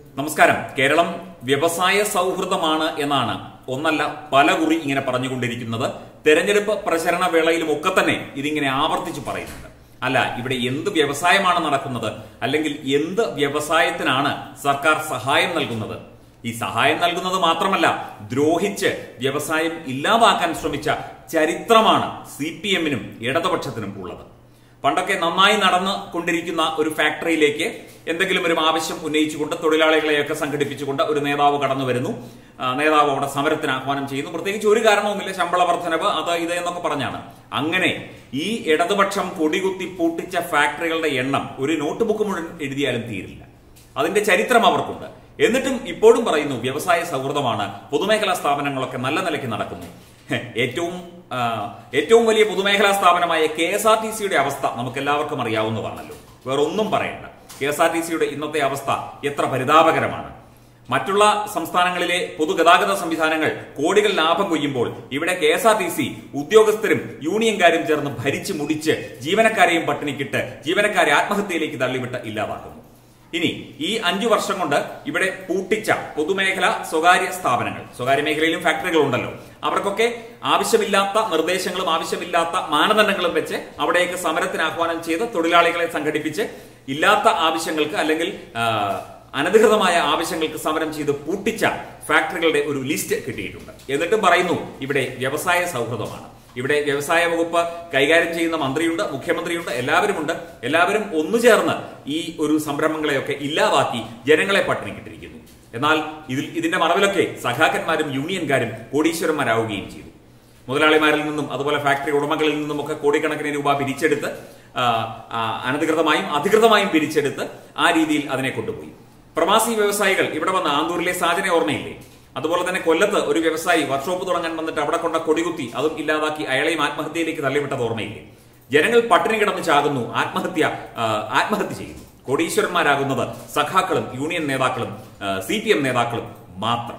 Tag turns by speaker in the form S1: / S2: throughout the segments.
S1: നമസ്കാരം കേരളം വ്യവസായ സൗഹൃദമാണ് എന്നാണ് ഒന്നല്ല പല കുറി ഇങ്ങനെ പറഞ്ഞുകൊണ്ടിരിക്കുന്നത് തെരഞ്ഞെടുപ്പ് പ്രചരണ വേളയിലും ഒക്കെ തന്നെ ഇതിങ്ങനെ ആവർത്തിച്ച് പറയുന്നുണ്ട് അല്ല ഇവിടെ എന്ത് വ്യവസായമാണ് നടക്കുന്നത് അല്ലെങ്കിൽ എന്ത് വ്യവസായത്തിനാണ് സർക്കാർ സഹായം നൽകുന്നത് ഈ സഹായം നൽകുന്നത് മാത്രമല്ല ദ്രോഹിച്ച് വ്യവസായം ഇല്ലാതാക്കാൻ ശ്രമിച്ച ചരിത്രമാണ് സി പി എമ്മിനും ഇടതുപക്ഷത്തിനും ഉള്ളത് പണ്ടൊക്കെ നന്നായി നടന്നു കൊണ്ടിരിക്കുന്ന ഒരു ഫാക്ടറിയിലേക്ക് എന്തെങ്കിലും ഒരു ആവശ്യം ഉന്നയിച്ചുകൊണ്ട് തൊഴിലാളികളെയൊക്കെ സംഘടിപ്പിച്ചുകൊണ്ട് ഒരു നേതാവ് കടന്നു വരുന്നു ആ, നേതാവ് അവിടെ സമരത്തിന് ആഹ്വാനം ചെയ്യുന്നു പ്രത്യേകിച്ച് ഒരു കാരണവുമില്ല ശമ്പള വർധനവ് അത് ഇത് എന്നൊക്കെ പറഞ്ഞാണ് അങ്ങനെ ഈ ഇടതുപക്ഷം കൊടികുത്തി പൂട്ടിച്ച ഫാക്ടറികളുടെ എണ്ണം ഒരു നോട്ട് ബുക്ക് മുഴുവൻ എഴുതിയാലും തീരില്ല അതിന്റെ ചരിത്രം അവർക്കുണ്ട് എന്നിട്ടും ഇപ്പോഴും പറയുന്നു വ്യവസായ സൗഹൃദമാണ് പൊതുമേഖലാ സ്ഥാപനങ്ങളൊക്കെ നല്ല നിലയ്ക്ക് നടക്കുന്നു ഹെ, ഏറ്റവും ആ, ഏറ്റവും വലിയ പൊതുമേഖലാ സ്ഥാപനമായ കെ എസ് ആർ ടി സിയുടെ അവസ്ഥ നമുക്ക് എല്ലാവർക്കും അറിയാവുന്നതാണല്ലോ വേറെ ഒന്നും പറയണ്ട കെ എസ് ആർ ടി സിയുടെ ഇന്നത്തെ അവസ്ഥ എത്ര പരിതാപകരമാണ് മറ്റുള്ള സംസ്ഥാനങ്ങളിലെ പൊതുഗതാഗത സംവിധാനങ്ങൾ കോടികൾ ലാഭം കൊയ്യുമ്പോൾ ഇവിടെ K S R T C ഉദ്യോഗസ്ഥരും യൂണിയൻകാരും ചേർന്ന് ഭരിച്ചു മുടിച്ച് ജീവനക്കാരെയും പട്ടിണിക്കിട്ട് ജീവനക്കാരെ ആത്മഹത്യയിലേക്ക് തള്ളിവിട്ട് ഇല്ലാതാക്കുന്നു ഇനി ഈ അഞ്ചു വർഷം കൊണ്ട് ഇവിടെ പൂട്ടിച്ച പൊതുമേഖല സ്വകാര്യ സ്ഥാപനങ്ങൾ സ്വകാര്യ മേഖലയിലും ഫാക്ടറികൾ ഉണ്ടല്ലോ അവർക്കൊക്കെ ആവശ്യമില്ലാത്ത നിർദ്ദേശങ്ങളും ആവശ്യമില്ലാത്ത മാനദണ്ഡങ്ങളും വെച്ച് അവിടേക്ക് സമരത്തിന് ആഹ്വാനം ചെയ്ത് തൊഴിലാളികളെ സംഘടിപ്പിച്ച് ഇല്ലാത്ത ആവശ്യങ്ങൾക്ക് അല്ലെങ്കിൽ ആ, അനധികൃതമായ ആവശ്യങ്ങൾക്ക് സമരം ചെയ്ത് പൂട്ടിച്ച ഫാക്ടറികളുടെ ഒരു ലിസ്റ്റ് കിട്ടിയിട്ടുണ്ട് എന്നിട്ടും പറയുന്നു ഇവിടെ വ്യവസായ സൗഹൃദമാണ് ഇവിടെ വ്യവസായ വകുപ്പ് കൈകാര്യം ചെയ്യുന്ന മന്ത്രിയുണ്ട് മുഖ്യമന്ത്രിയുണ്ട് എല്ലാവരുമുണ്ട് എല്ലാവരും ഒന്നു ചേർന്ന് ഈ ഒരു സംരംഭങ്ങളെയൊക്കെ ഇല്ലാതാക്കി ജനങ്ങളെ പട്ടിണിക്കിട്ടിരിക്കുന്നു എന്നാൽ ഇതിൽ ഇതിന്റെ മറവിലൊക്കെ സഖാക്കന്മാരും യൂണിയൻകാരും കോടീശ്വരന്മാരാവുകയും ചെയ്തു മുതലാളിമാരിൽ നിന്നും അതുപോലെ ഫാക്ടറി ഉടമകളിൽ നിന്നുമൊക്കെ കോടിക്കണക്കിന് രൂപ പിരിച്ചെടുത്ത് ആ, ആ, അനധികൃതമായും അധികൃതമായും പിരിച്ചെടുത്ത് ആ രീതിയിൽ അതിനെ കൊണ്ടുപോയി പ്രവാസി വ്യവസായികൾ ഇവിടെ വന്ന ആന്തൂരിലെ സാജനെ ഓർമ്മയില്ലേ അതുപോലെ തന്നെ കൊല്ലത്ത് ഒരു വ്യവസായി വർക്ക്ഷോപ്പ് തുടങ്ങാൻ വന്നിട്ട് അവിടെ കൊണ്ട കൊടികുത്തി അതും ഇല്ലാതാക്കി അയാളെയും ആത്മഹത്യയിലേക്ക് തള്ളിവിട്ടത് ഓർമ്മയില്ലേ ജനങ്ങൾ പട്ടിണി കിടന്ന് ചാകുന്നു ആത്മഹത്യ ആ, ആത്മഹത്യ ചെയ്യുന്നു കോടീശ്വരന്മാരാകുന്നത് സഖാക്കളും യൂണിയൻ നേതാക്കളും സി പി എം നേതാക്കളും മാത്രം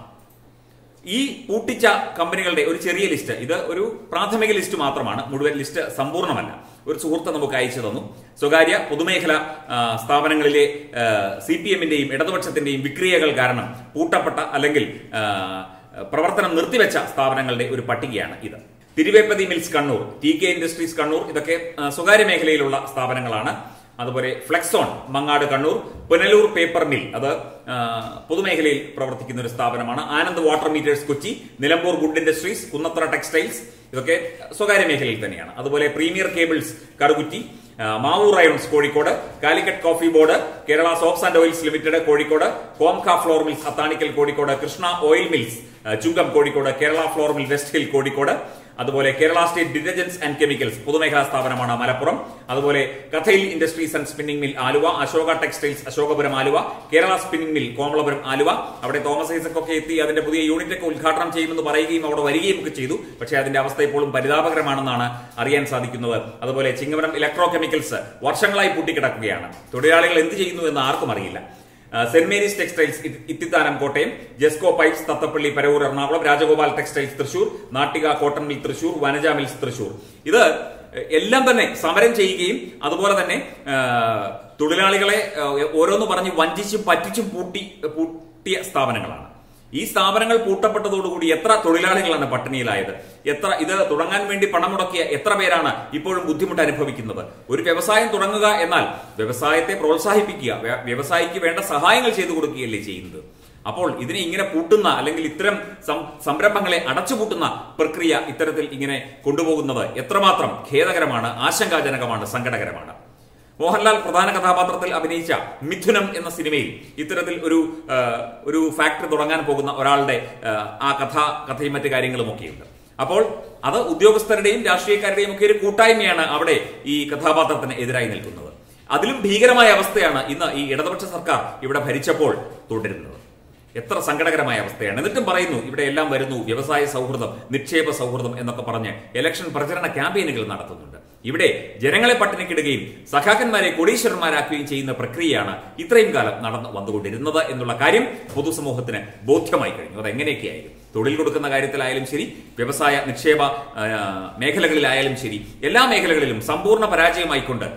S1: ഈ പൂട്ടിച്ച കമ്പനികളുടെ ഒരു ചെറിയ ലിസ്റ്റ് ഇത് ഒരു പ്രാഥമിക ലിസ്റ്റ് മാത്രമാണ് മുഴുവൻ ലിസ്റ്റ് സമ്പൂർണ്ണമല്ല ഒരു സുഹൃത്ത് നമുക്ക് അയച്ചു തന്നു സ്വകാര്യ പൊതുമേഖല ആ, സ്ഥാപനങ്ങളിലെ സി പി എമ്മിന്റെയും ഇടതുപക്ഷത്തിന്റെയും വിക്രിയകൾ കാരണം പൂട്ടപ്പെട്ട അല്ലെങ്കിൽ ആ, പ്രവർത്തനം നിർത്തിവെച്ച സ്ഥാപനങ്ങളുടെ ഒരു പട്ടികയാണ് ഇത് Thiruveppathi mills Kannur T K industries Kannur ഇതൊക്കെ ആ, സ്വകാര്യ മേഖലയിലുള്ള സ്ഥാപനങ്ങളാണ് അതുപോലെ Flexon Mangad Kannur Punalur paper mill അത് ആ, പൊതുമേഖലയിൽ പ്രവർത്തിക്കുന്ന ഒരു സ്ഥാപനമാണ് Anand water meters Kochi Nilambur good industries Kunnathra textiles ഇതൊക്കെ സ്വകാര്യ മേഖലയിൽ തന്നെയാണ് അതുപോലെ പ്രീമിയർ കേബിൾസ് കറുകുറ്റി ആ, Mavoor rayons Kozhikode Calicut coffee board Kerala soaps and oils limited Kozhikode Komka flour mills Athanikkal Kozhikode Krishna oil mills ആ, Chungam Kozhikode Kerala flour mill west hill Kozhikode അതുപോലെ Kerala state detergents and chemicals പൊതുമേഖലാ സ്ഥാപനമാണ് മലപ്പുറം അതുപോലെ കഥയിൽ industries and spinning mill Aluva Ashoka textiles Ashokapuram Aluva Kerala spinning mill Komalapuram Aluva അവിടെ തോമസ് ഐസക് ഒക്കെ എത്തി അതിന്റെ പുതിയ യൂണിറ്റ് ഒക്കെ ഉദ്ഘാടനം ചെയ്യുമെന്ന് പറയുകയും അവിടെ വരികയും ഒക്കെ ചെയ്തു പക്ഷേ അതിന്റെ അവസ്ഥ ഇപ്പോഴും പരിതാപകരമാണെന്നാണ് അറിയാൻ സാധിക്കുന്നത് അതുപോലെ ചിങ്ങവരം ഇലക്ട്രോ കെമിക്കൽസ് വർഷങ്ങളായി പൂട്ടിക്കിടക്കുകയാണ് തൊഴിലാളികൾ എന്ത് ചെയ്യുന്നു എന്ന് ആർക്കും അറിയില്ല ആ, സെന്റ് മേരീസ് ടെക്സ്റ്റൈൽസ് ഇ- Ithithanam Kottayam Jesco pipes Thathapally Paravur Ernakulam Rajagopal textiles Thrissur Nattika cotton mill Thrissur Vanaja mills Thrissur ഇത് എല്ലാം തന്നെ സമരം ചെയ്യുകയും അതുപോലെ തന്നെ ആ, തൊഴിലാളികളെ ആ, ഓരോന്ന് പറഞ്ഞ് വഞ്ചിച്ചും പറ്റിച്ചും പൂട്ടി പൂട്ടിയ സ്ഥാപനങ്ങളാണ് ഈ സ്ഥാപനങ്ങൾ പൂട്ടപ്പെട്ടതോടുകൂടി എത്ര തൊഴിലാളികളാണ് പട്ടിണിയിലായത് എത്ര ഇത് തുടങ്ങാൻ വേണ്ടി പണം മുടക്കിയ എത്ര പേരാണ് ഇപ്പോഴും ബുദ്ധിമുട്ട് അനുഭവിക്കുന്നത് ഒരു വ്യവസായം തുടങ്ങുക എന്നാൽ വ്യവസായത്തെ പ്രോത്സാഹിപ്പിക്കുക വ്യ- വ്യവസായിക്ക് വേണ്ട സഹായങ്ങൾ ചെയ്തു കൊടുക്കുകയല്ലേ ചെയ്യുന്നത് അപ്പോൾ ഇതിനെ ഇങ്ങനെ പൂട്ടുന്ന അല്ലെങ്കിൽ ഇത്തരം സം- സംരംഭങ്ങളെ അടച്ചുപൂട്ടുന്ന പ്രക്രിയ ഇത്തരത്തിൽ ഇങ്ങനെ കൊണ്ടുപോകുന്നത് എത്രമാത്രം ഖേദകരമാണ് ആശങ്കാജനകമാണ് സങ്കടകരമാണ് മോഹൻലാൽ പ്രധാന കഥാപാത്രത്തിൽ അഭിനയിച്ച മിഥുനം എന്ന സിനിമയിൽ ഇത്തരത്തിൽ ഒരു ആ, ഒരു ഫാക്ടറി തുടങ്ങാൻ പോകുന്ന ഒരാളുടെ ആ, ആ കഥ കഥയും മറ്റു കാര്യങ്ങളും ഒക്കെയുണ്ട് അപ്പോൾ അത് ഉദ്യോഗസ്ഥരുടെയും രാഷ്ട്രീയക്കാരുടെയും ഒക്കെ ഒരു കൂട്ടായ്മയാണ് അവിടെ ഈ കഥാപാത്രത്തിന് എതിരായി നിൽക്കുന്നത് അതിലും ഭീകരമായ അവസ്ഥയാണ് ഇന്ന് ഈ ഇടതുപക്ഷ സർക്കാർ ഇവിടെ ഭരിച്ചപ്പോൾ തുടരുന്നത് എത്ര സങ്കടകരമായ അവസ്ഥയാണ് എന്നിട്ടും പറയുന്നു ഇവിടെ എല്ലാം വരുന്നു വ്യവസായ സൗഹൃദം നിക്ഷേപ സൗഹൃദം എന്നൊക്കെ പറഞ്ഞ് ഇലക്ഷൻ പ്രചരണ ക്യാമ്പയിനുകൾ നടത്തുന്നുണ്ട് ഇവിടെ ജനങ്ങളെ പട്ടിണിക്കിടുകയും സഖാക്കന്മാരെ കോടീശ്വരന്മാരാക്കുകയും ചെയ്യുന്ന പ്രക്രിയയാണ് ഇത്രയും കാലം നടന്നു വന്നുകൊണ്ടിരുന്നത് എന്നുള്ള കാര്യം പൊതുസമൂഹത്തിന് ബോധ്യമായി കഴിഞ്ഞു അത് എങ്ങനെയൊക്കെയായാലും തൊഴിൽ കൊടുക്കുന്ന കാര്യത്തിലായാലും ശരി വ്യവസായ നിക്ഷേപ ആ, മേഖലകളിലായാലും ശരി എല്ലാ മേഖലകളിലും സമ്പൂർണ്ണ പരാജയമായിക്കൊണ്ട്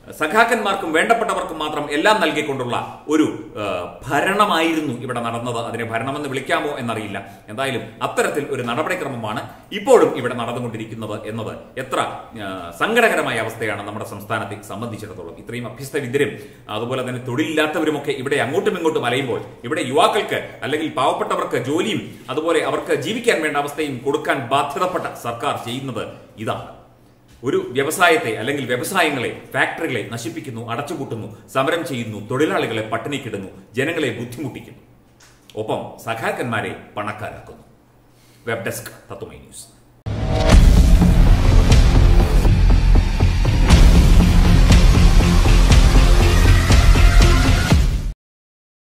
S1: സഖാക്കന്മാർക്കും വേണ്ടപ്പെട്ടവർക്കും മാത്രം എല്ലാം നൽകിക്കൊണ്ടുള്ള ഒരു ആ, ഭരണമായിരുന്നു ഇവിടെ നടന്നത് അതിനെ ഭരണമെന്ന് വിളിക്കാമോ എന്നറിയില്ല എന്തായാലും അത്തരത്തിൽ ഒരു നടപടിക്രമമാണ് ഇപ്പോഴും ഇവിടെ നടന്നുകൊണ്ടിരിക്കുന്നത് എന്നത് എത്ര ആ, സങ്കടകരമായ അവസ്ഥയാണ് നമ്മുടെ സംസ്ഥാനത്തെ സംബന്ധിച്ചിടത്തോളം ഇത്രയും അഭ്യസ്തവിദ്യരും അതുപോലെ തന്നെ തൊഴിലില്ലാത്തവരുമൊക്കെ ഇവിടെ അങ്ങോട്ടും ഇങ്ങോട്ടും അലയുമ്പോൾ ഇവിടെ യുവാക്കൾക്ക് അല്ലെങ്കിൽ പാവപ്പെട്ടവർക്ക് ജോലിയും അതുപോലെ അവർക്ക് ജീവിക്കാൻ വേണ്ട അവസ്ഥയും കൊടുക്കാൻ ബാധ്യതപ്പെട്ട സർക്കാർ ചെയ്യുന്നത് ഇതാണ് ഒരു വ്യവസായത്തെ അല്ലെങ്കിൽ വ്യവസായങ്ങളെ ഫാക്ടറികളെ നശിപ്പിക്കുന്നു അടച്ചുപൂട്ടുന്നു സമരം ചെയ്യുന്നു തൊഴിലാളികളെ പട്ടിണിക്കിടുന്നു ജനങ്ങളെ ബുദ്ധിമുട്ടിക്കുന്നു ഒപ്പം സഖാക്കന്മാരെ പണക്കാരാക്കുന്നു വെബ് ഡെസ്ക് തത്വമൈ ന്യൂസ്